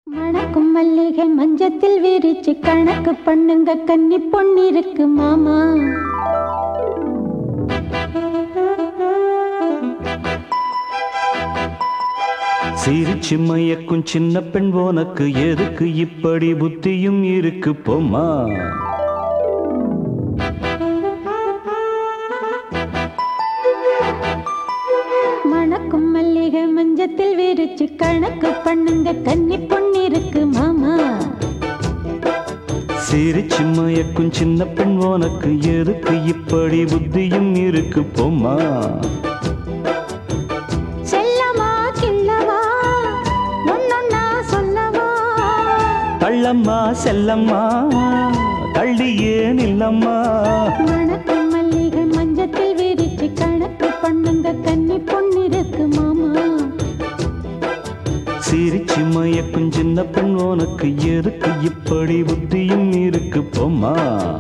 மணக்கும் மல்லிகை மஞ்சத்தில் விரிச்சு கணக்கு பண்ணுங்க கன்னி பொன்னிருக்கு மாமா சிரிச்சு மயக்கும் சின்ன பெண் உனக்கு எதுக்கு இப்படி புத்தியும் இருக்கு போமா மணக்கும் மல்லிகை மஞ்சத்தில் விரிச்சு கணக்கு பண்ணுங்க கன்னி பொன்னிருக்கு மாமா சிரிச்சு மயக்கும் சின்ன பெண் உனக்கு எதுக்கு இப்படி புத்தியும் இருக்கு போமா செல்லமா கிள்ளவா ஒன்னொன்னா சொல்லவா கள்ளம்மா செல்லம்மா தள்ளி ஏன் இல்லம்மா மணக்கும் மல்லிகை மஞ்சத்தில் விரிச்சு கணக்கு பண்ணுங்க கன்னி பொன்னிருக்கு மாமா சிரிச்சு மயக்கும் சின்ன பெண் உனக்கு எதுக்கு இப்படி புத்தியும் இருக்கு போமா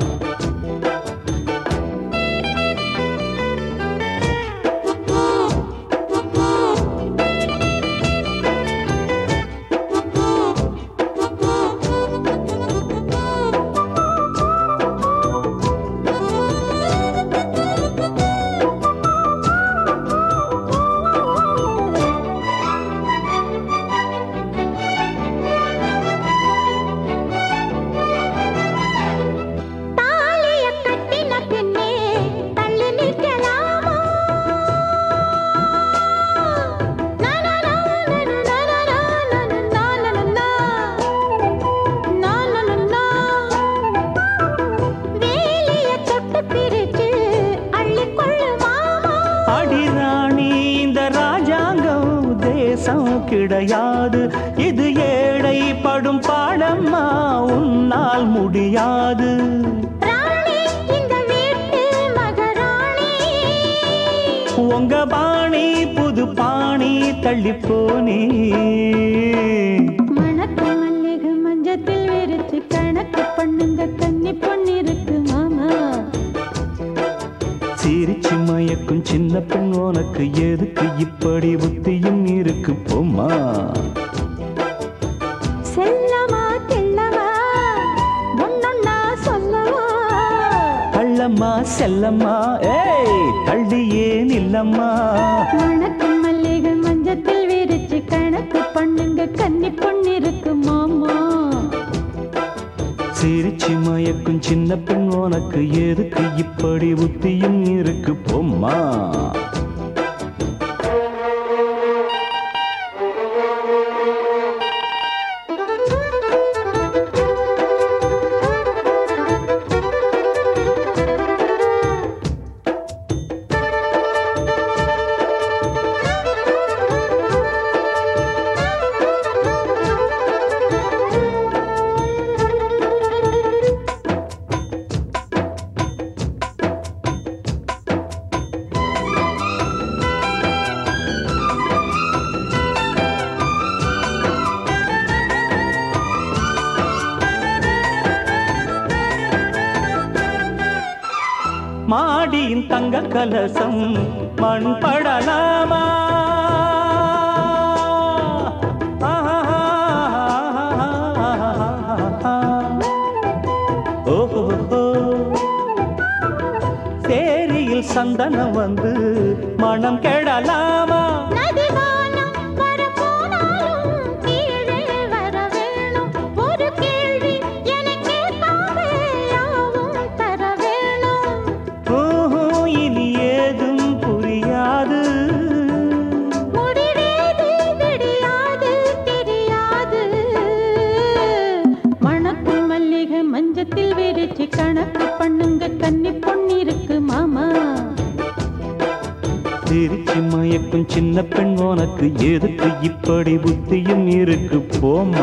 தாலிய கட்டின பின்னே தள்ளி நிற்கலாமா வேலிய தொட்டு பிரிச்சு அள்ளிக்கொள்ளு மாமா அடிராணி இந்த ராஜாங்கம் தேசம் கிடையாது இது ஏழை படும் பாடம்மா உன்னால் முடியாது ராணி இந்த வீட்டு மகராணி உங்க பாணி புது பாணி தள்ளி போனே மணக்கு மல்லிகை மஞ்சத்தில் விரிச்சு கணக்கு பண்ணுங்க கன்னி பொன்னிருக்கு மாமா சிரிச்சு மயக்கும் சின்ன பெண் உனக்கு எதுக்கு இப்படி புத்தியும் இருக்கு போமா செல்லமா கிள்ளவா ஒன்னொன்னா சொல்லவா கள்ளம்மா செல்லம்மா ஏய் தள்ளி ஏன் இல்லம்மா மணக்கு மல்லிகை மஞ்சத்தில் விரிச்சு கணக்கு பண்ணுங்க கன்னி பொன்னிருக்கு மாமா சிரிச்சு மயக்கும் சின்ன பெண் உனக்கு எதுக்கு இப்படி புத்தியும் இருக்கு போம்மா மாடியின் தங்க கலசம் மண் படலாமா ஓஹோ சேரியில் சந்தனம் வந்து மனம் கெடலாமா நதிவானம் வரப்போனாலும் கீழே வர வேணும். ஒரு கேள்வி எனக்கு கேட்காம யாவும் தர வேணும். ஓஹோ இனி ஏதும் புரியாது முடிவேது விடியாது தெரியாது. மணக்கும் மல்லிகை மஞ்சத்தில் விரிச்சு கணக்கு பண்ணுங்க கன்னி பொன்னிருக்கு மாமா சிரிச்சு மயக்கும் சின்ன பெண் உனக்கு எதுக்கு இப்படி புத்தியும் இருக்கு போமா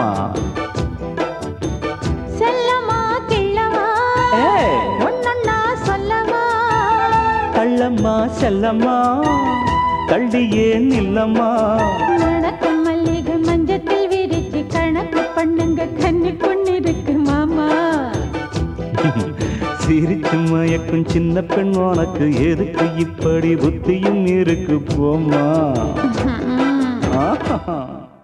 செல்லமா கிள்ளவா ஏய். ஒன்னொன்னா சொல்லவா கள்ளம்மா செல்லம்மா தள்ளி ஏன் இல்லம்மா நடக்கும் மல்லிகை மஞ்சத்தில் விரிச்சு கணக்கு பண்ணுங்க கன்னி பொண்ணிருக்கு மாமா சிரிச்சு மயக்கும் சின்ன பெண் உனக்கு எதுக்கு இப்படி புத்தியும் இருக்கு போமா ஆஹா